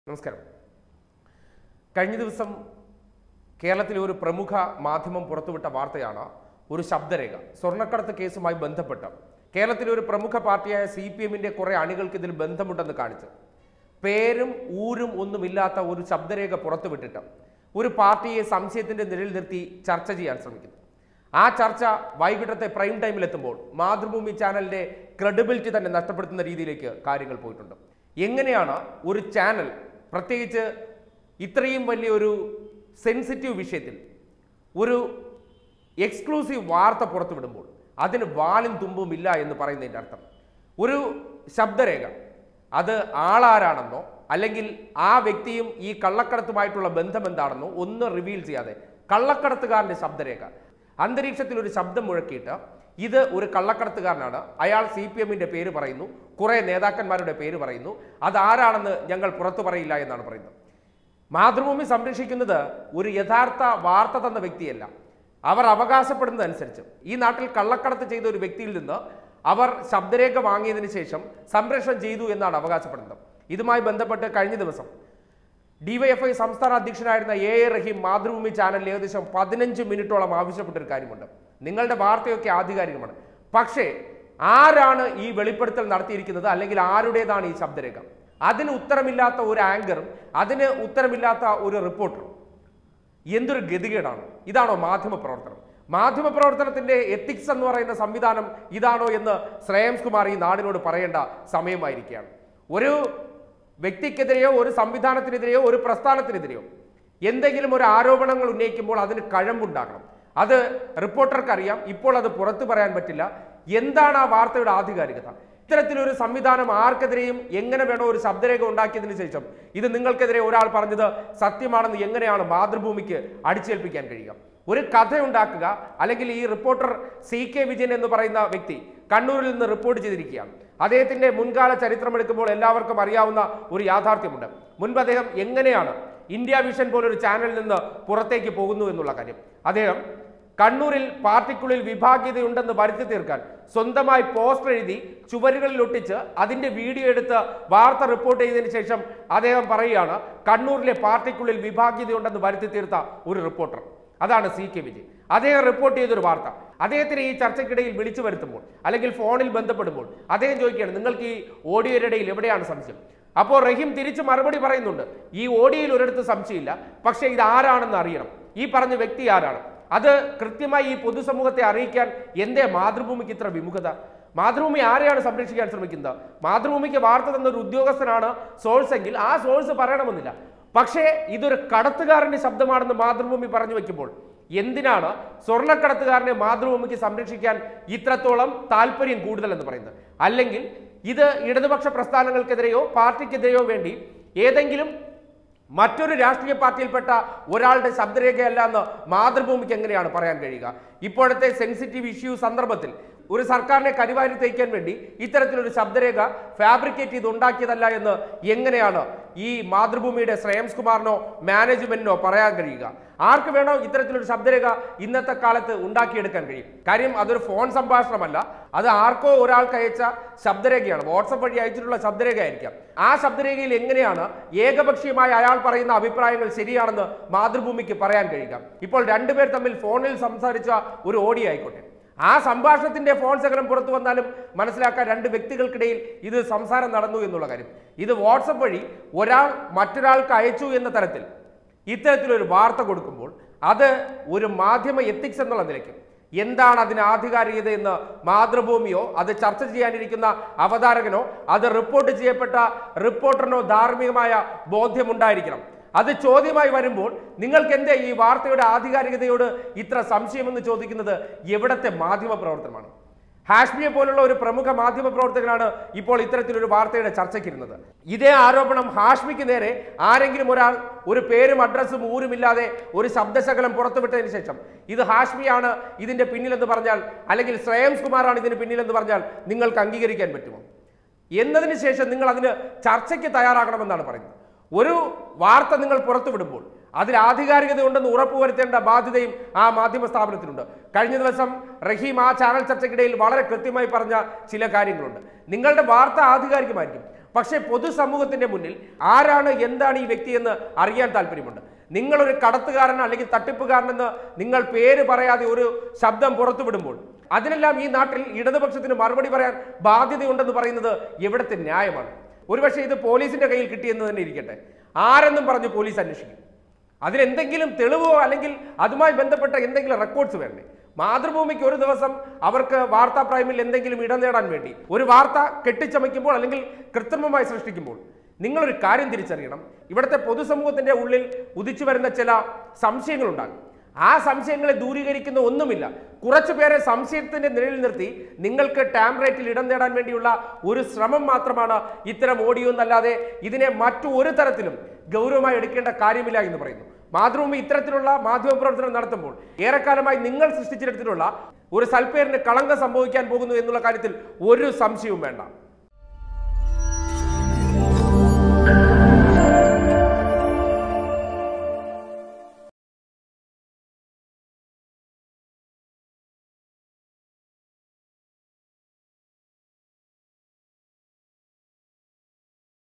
നമസ്കാരം കഴിഞ്ഞ ദിവസം കേരളത്തിലെ ഒരു പ്രമുഖ മാധ്യമം പുറത്തുവിട്ട വാർത്തയാണ് ഒരു ശബ്ദരേഖ സ്വർണ്ണക്കടത്ത് കേസുമായി ബന്ധപ്പെട്ട് കേരളത്തിലെ ഒരു പ്രമുഖ പാർട്ടിയായ സി പി എമ്മിന്റെ കുറെ അണികൾക്ക് ഇതിൽ ബന്ധമുണ്ടെന്ന് കാണിച്ച് പേരും ഊരും ഒന്നുമില്ലാത്ത ഒരു ശബ്ദരേഖ പുറത്തുവിട്ടിട്ട് ഒരു പാർട്ടിയെ സംശയത്തിന്റെ നിഴൽ നിർത്തി ചർച്ച ചെയ്യാൻ ശ്രമിക്കുന്നു ആ ചർച്ച വൈകിട്ടത്തെ പ്രൈം ടൈമിൽ എത്തുമ്പോൾ മാതൃഭൂമി ചാനലിന്റെ ക്രെഡിബിലിറ്റി തന്നെ നഷ്ടപ്പെടുത്തുന്ന രീതിയിലേക്ക് കാര്യങ്ങൾ പോയിട്ടുണ്ട് എങ്ങനെയാണ് ഒരു ചാനൽ പ്രത്യേകിച്ച് ഇത്രയും വലിയൊരു സെൻസിറ്റീവ് വിഷയത്തിൽ ഒരു എക്സ്ക്ലൂസീവ് വാർത്ത പുറത്തുവിടുമ്പോൾ അതിന് വാലും തുമ്പും ഇല്ല എന്ന് പറയുന്നതിൻ്റെ അർത്ഥം ഒരു ശബ്ദരേഖ അത് ആളാരാണെന്നോ അല്ലെങ്കിൽ ആ വ്യക്തിയും ഈ കള്ളക്കടത്തുമായിട്ടുള്ള ബന്ധം എന്താണെന്നോ ഒന്ന് റിവീൽ ചെയ്യാതെ കള്ളക്കടത്തുകാരന്റെ ശബ്ദരേഖ അന്തരീക്ഷത്തിൽ ഒരു ശബ്ദം മുഴക്കിയിട്ട് ഇത് ഒരു കള്ളക്കടത്തുകാരനാണ് അയാൾ സി പി എമ്മിന്റെ പേര് പറയുന്നു കുറെ നേതാക്കന്മാരുടെ പേര് പറയുന്നു അത് ആരാണെന്ന് ഞങ്ങൾ പുറത്തു പറയില്ല എന്നാണ് പറയുന്നത് മാതൃഭൂമി സംരക്ഷിക്കുന്നത് ഒരു യഥാർത്ഥ വാർത്ത തന്ന വ്യക്തിയല്ല അവർ അവകാശപ്പെടുന്നതനുസരിച്ച് ഈ നാട്ടിൽ കള്ളക്കടത്ത് ചെയ്ത ഒരു വ്യക്തിയിൽ നിന്ന് അവർ ശബ്ദരേഖ വാങ്ങിയതിനു ശേഷം സംരക്ഷണം ചെയ്തു എന്നാണ് അവകാശപ്പെടുന്നത് ഇതുമായി ബന്ധപ്പെട്ട് കഴിഞ്ഞ ദിവസം ഡിവൈഎഫ്ഐ സംസ്ഥാന അധ്യക്ഷനായിരുന്ന എ എ റഹീം മാതൃഭൂമി ചാനലിൽ ഏകദേശം പതിനഞ്ച് മിനിറ്റോളം ആവശ്യപ്പെട്ടൊരു കാര്യമുണ്ട് നിങ്ങളുടെ വാർത്തയൊക്കെ ആധികാരികമാണ് പക്ഷേ ആരാണ് ഈ വെളിപ്പെടുത്തൽ നടത്തിയിരിക്കുന്നത് അല്ലെങ്കിൽ ആരുടേതാണ് ഈ ശബ്ദരേഖ അതിന് ഉത്തരമില്ലാത്ത ഒരു ആങ്കറും അതിന് ഉത്തരമില്ലാത്ത ഒരു റിപ്പോർട്ടറും എന്തൊരു ഗതികേടാണ് ഇതാണോ മാധ്യമ പ്രവർത്തനം മാധ്യമ പ്രവർത്തനത്തിന്റെ എത്തിക്സ് എന്ന് പറയുന്ന സംവിധാനം ഇതാണോ എന്ന് ശ്രേയംസ് കുമാർ ഈ നാടിനോട് പറയേണ്ട സമയമായിരിക്കുകയാണ് ഒരു വ്യക്തിക്കെതിരെയോ ഒരു സംവിധാനത്തിനെതിരെയോ ഒരു പ്രസ്ഥാനത്തിനെതിരെയോ എന്തെങ്കിലും ഒരു ആരോപണങ്ങൾ ഉന്നയിക്കുമ്പോൾ അതിന് കഴമ്പുണ്ടാകണം അത് റിപ്പോർട്ടർക്ക് അറിയാം ഇപ്പോൾ അത് പുറത്തു പറയാൻ പറ്റില്ല എന്താണ് ആ വാർത്തയുടെ ആധികാരികത ഇത്തരത്തിലൊരു സംവിധാനം ആർക്കെതിരെയും എങ്ങനെ വേണോ ഒരു ശബ്ദരേഖ ഉണ്ടാക്കിയതിനു ശേഷം ഇത് നിങ്ങൾക്കെതിരെ ഒരാൾ പറഞ്ഞത് സത്യമാണെന്ന് എങ്ങനെയാണ് മാതൃഭൂമിക്ക് അടിച്ചേൽപ്പിക്കാൻ കഴിയുക ഒരു കഥ ഉണ്ടാക്കുക അല്ലെങ്കിൽ ഈ റിപ്പോർട്ടർ സി കെ വിജയൻ എന്ന് പറയുന്ന വ്യക്തി കണ്ണൂരിൽ നിന്ന് റിപ്പോർട്ട് ചെയ്തിരിക്കുകയാണ് അദ്ദേഹത്തിന്റെ മുൻകാല ചരിത്രം എടുക്കുമ്പോൾ എല്ലാവർക്കും അറിയാവുന്ന ഒരു യാഥാർത്ഥ്യമുണ്ട് മുൻപ് അദ്ദേഹം എങ്ങനെയാണ് ഇന്ത്യ വിഷൻ പോലൊരു ചാനലിൽ നിന്ന് പുറത്തേക്ക് പോകുന്നു എന്നുള്ള കാര്യം അദ്ദേഹം കണ്ണൂരിൽ പാർട്ടിക്കുള്ളിൽ വിഭാഗീയതയുണ്ടെന്ന് വരുത്തി തീർക്കാൻ സ്വന്തമായി പോസ്റ്റർ എഴുതി ചുവരുകളിൽ ഒട്ടിച്ച് അതിന്റെ വീഡിയോ എടുത്ത് വാർത്ത റിപ്പോർട്ട് ചെയ്തതിനു ശേഷം അദ്ദേഹം പറയുകയാണ് കണ്ണൂരിലെ പാർട്ടിക്കുള്ളിൽ വിഭാഗീയതയുണ്ടെന്ന് വരുത്തി തീർത്ത ഒരു റിപ്പോർട്ടർ അതാണ് സി കെ വിജയ് അദ്ദേഹം റിപ്പോർട്ട് ചെയ്തൊരു വാർത്ത അദ്ദേഹത്തിന് ഈ ചർച്ചയ്ക്കിടയിൽ വിളിച്ചു വരുത്തുമ്പോൾ അല്ലെങ്കിൽ ഫോണിൽ ബന്ധപ്പെടുമ്പോൾ അദ്ദേഹം ചോദിക്കുകയാണ് നിങ്ങൾക്ക് ഈ ഓഡിയോയുടെ ഇടയിൽ എവിടെയാണ് സംശയം അപ്പോൾ റഹീം തിരിച്ച് മറുപടി പറയുന്നുണ്ട് ഈ ഓഡിയോയിൽ ഒരിടത്ത് സംശയമില്ല പക്ഷേ ഇത് ആരാണെന്ന് അറിയണം ഈ പറഞ്ഞ വ്യക്തി ആരാണ് അത് കൃത്യമായി ഈ പൊതുസമൂഹത്തെ അറിയിക്കാൻ എന്തേ മാതൃഭൂമിക്ക് ഇത്ര വിമുഖത മാതൃഭൂമി ആരെയാണ് സംരക്ഷിക്കാൻ ശ്രമിക്കുന്നത് മാതൃഭൂമിക്ക് വാർത്ത തന്ന ഒരു ഉദ്യോഗസ്ഥനാണ് സോഴ്സ് എങ്കിൽ ആ സോഴ്സ് പറയണമെന്നില്ല പക്ഷേ ഇതൊരു കടത്തുകാരന്റെ ശബ്ദമാണെന്ന് മാതൃഭൂമി പറഞ്ഞു വെക്കുമ്പോൾ എന്തിനാണ് സ്വർണ്ണക്കടത്തുകാരനെ മാതൃഭൂമിക്ക് സംരക്ഷിക്കാൻ ഇത്രത്തോളം താല്പര്യം കൂടുതൽ എന്ന് പറയുന്നത് അല്ലെങ്കിൽ ഇത് ഇടതുപക്ഷ പ്രസ്ഥാനങ്ങൾക്കെതിരെയോ പാർട്ടിക്കെതിരെയോ വേണ്ടി ഏതെങ്കിലും മറ്റൊരു രാഷ്ട്രീയ പാർട്ടിയിൽപ്പെട്ട ഒരാളുടെ ശബ്ദരേഖയല്ല എന്ന് മാതൃഭൂമിക്ക് എങ്ങനെയാണ് പറയാൻ കഴിയുക ഇപ്പോഴത്തെ സെൻസിറ്റീവ് ഇഷ്യൂ സന്ദർഭത്തിൽ ഒരു സർക്കാരിനെ കരിവാരി തയ്ക്കാൻ വേണ്ടി ഇത്തരത്തിലൊരു ശബ്ദരേഖ ഫാബ്രിക്കേറ്റ് ചെയ്ത് ഉണ്ടാക്കിയതല്ല എന്ന് എങ്ങനെയാണ് ഈ മാതൃഭൂമിയുടെ ശ്രേയംസ് കുമാറിനോ മാനേജ്മെന്റിനോ പറയാൻ കഴിയുക ആർക്ക് വേണോ ഇത്തരത്തിലൊരു ശബ്ദരേഖ ഇന്നത്തെ കാലത്ത് ഉണ്ടാക്കിയെടുക്കാൻ കഴിയും കാര്യം അതൊരു ഫോൺ സംഭാഷണമല്ല അത് ആർക്കോ ഒരാൾക്ക് അയച്ച ശബ്ദരേഖയാണ് വാട്സപ്പ് വഴി അയച്ചിട്ടുള്ള ശബ്ദരേഖ ആയിരിക്കാം ആ ശബ്ദരേഖയിൽ എങ്ങനെയാണ് ഏകപക്ഷീയമായി അയാൾ പറയുന്ന അഭിപ്രായങ്ങൾ ശരിയാണെന്ന് മാതൃഭൂമിക്ക് പറയാൻ കഴിയുക ഇപ്പോൾ രണ്ടുപേർ തമ്മിൽ ഫോണിൽ സംസാരിച്ച ഒരു ഓഡിയോ ആയിക്കോട്ടെ ആ സംഭാഷണത്തിന്റെ ഫോൺ ശകലം പുറത്തു വന്നാലും മനസ്സിലാക്കാൻ രണ്ട് വ്യക്തികൾക്കിടയിൽ ഇത് സംസാരം നടന്നു എന്നുള്ള കാര്യം ഇത് വാട്സപ്പ് വഴി ഒരാൾ മറ്റൊരാൾക്ക് അയച്ചു എന്ന തരത്തിൽ ഇത്തരത്തിലൊരു വാർത്ത കൊടുക്കുമ്പോൾ അത് ഒരു മാധ്യമ എത്തിക്സ് എന്നുള്ള നിലയ്ക്ക് എന്താണ് അതിന് ആധികാരികത എന്ന് മാതൃഭൂമിയോ അത് ചർച്ച ചെയ്യാനിരിക്കുന്ന അവതാരകനോ അത് റിപ്പോർട്ട് ചെയ്യപ്പെട്ട റിപ്പോർട്ടറിനോ ധാർമ്മികമായ ബോധ്യമുണ്ടായിരിക്കണം അത് ചോദ്യമായി വരുമ്പോൾ നിങ്ങൾക്ക് എന്തേ ഈ വാർത്തയുടെ ആധികാരികതയോട് ഇത്ര സംശയമെന്ന് ചോദിക്കുന്നത് എവിടത്തെ മാധ്യമ പ്രവർത്തനമാണ് ഹാഷ്മിയെ പോലുള്ള ഒരു പ്രമുഖ മാധ്യമ പ്രവർത്തകനാണ് ഇപ്പോൾ ഇത്തരത്തിലൊരു വാർത്തയുടെ ചർച്ചയ്ക്കിരുന്നത് ഇതേ ആരോപണം ഹാഷ്മിക്ക് നേരെ ആരെങ്കിലും ഒരാൾ ഒരു പേരും അഡ്രസ്സും ഊരുമില്ലാതെ ഒരു ശബ്ദശകലം പുറത്തുവിട്ടതിന് ശേഷം ഇത് ഹാഷ്മിയാണ് ഇതിന്റെ പിന്നിലെന്ന് പറഞ്ഞാൽ അല്ലെങ്കിൽ ശ്രേയംസ് കുമാറാണ് ഇതിന് പിന്നിലെന്ന് പറഞ്ഞാൽ നിങ്ങൾക്ക് അംഗീകരിക്കാൻ പറ്റുമോ എന്നതിന് ശേഷം നിങ്ങൾ അതിന് ചർച്ചയ്ക്ക് തയ്യാറാകണമെന്നാണ് പറയുന്നത് ഒരു വാർത്ത നിങ്ങൾ പുറത്തുവിടുമ്പോൾ അതിൽ ആധികാരികത ഉണ്ടെന്ന് ഉറപ്പുവരുത്തേണ്ട ബാധ്യതയും ആ മാധ്യമ സ്ഥാപനത്തിനുണ്ട് കഴിഞ്ഞ ദിവസം റഹീം ആ ചാനൽ ചർച്ചയ്ക്കിടയിൽ വളരെ കൃത്യമായി പറഞ്ഞ ചില കാര്യങ്ങളുണ്ട് നിങ്ങളുടെ വാർത്ത ആധികാരികമായിരിക്കും പക്ഷേ പൊതുസമൂഹത്തിന്റെ മുന്നിൽ ആരാണ് എന്താണ് ഈ വ്യക്തി എന്ന് അറിയാൻ താല്പര്യമുണ്ട് നിങ്ങളൊരു കടത്തുകാരൻ അല്ലെങ്കിൽ തട്ടിപ്പുകാരനെന്ന് നിങ്ങൾ പേര് പറയാതെ ഒരു ശബ്ദം പുറത്തുവിടുമ്പോൾ അതിനെല്ലാം ഈ നാട്ടിൽ ഇടതുപക്ഷത്തിന് മറുപടി പറയാൻ ബാധ്യതയുണ്ടെന്ന് പറയുന്നത് എവിടുത്തെ ന്യായമാണ് ഒരുപക്ഷെ ഇത് പോലീസിന്റെ കയ്യിൽ കിട്ടിയെന്ന് തന്നെ ഇരിക്കട്ടെ ആരെന്നും പറഞ്ഞ് പോലീസ് അന്വേഷിക്കും അതിലെന്തെങ്കിലും തെളിവോ അല്ലെങ്കിൽ അതുമായി ബന്ധപ്പെട്ട എന്തെങ്കിലും റെക്കോർഡ്സ് വേണ്ടേ മാതൃഭൂമിക്ക് ഒരു ദിവസം അവർക്ക് വാർത്താ പ്രൈമിൽ എന്തെങ്കിലും ഇടം നേടാൻ വേണ്ടി ഒരു വാർത്ത കെട്ടിച്ചമയ്ക്കുമ്പോൾ അല്ലെങ്കിൽ കൃത്രിമമായി സൃഷ്ടിക്കുമ്പോൾ നിങ്ങളൊരു കാര്യം തിരിച്ചറിയണം ഇവിടുത്തെ പൊതുസമൂഹത്തിന്റെ ഉള്ളിൽ ഉദിച്ചു വരുന്ന ചില സംശയങ്ങളുണ്ടാകും ആ സംശയങ്ങളെ ദൂരീകരിക്കുന്ന ഒന്നുമില്ല കുറച്ചു പേരെ സംശയത്തിന്റെ നിഴലിൽ നിർത്തി നിങ്ങൾക്ക് ടാംറേറ്റിൽ ഇടം നേടാൻ വേണ്ടിയുള്ള ഒരു ശ്രമം മാത്രമാണ് ഇത്തരം ഓഡിയോ എന്നല്ലാതെ ഇതിനെ മറ്റു ഒരു തരത്തിലും ഗൗരവമായി എടുക്കേണ്ട കാര്യമില്ല എന്ന് പറയുന്നു മാതൃഭൂമി ഇത്തരത്തിലുള്ള മാധ്യമ പ്രവർത്തനം നടത്തുമ്പോൾ ഏറെക്കാലമായി നിങ്ങൾ സൃഷ്ടിച്ചെടുത്തിട്ടുള്ള ഒരു സൽപ്പേരിന് കളങ്കം സംഭവിക്കാൻ പോകുന്നു എന്നുള്ള കാര്യത്തിൽ ഒരു സംശയവും വേണ്ട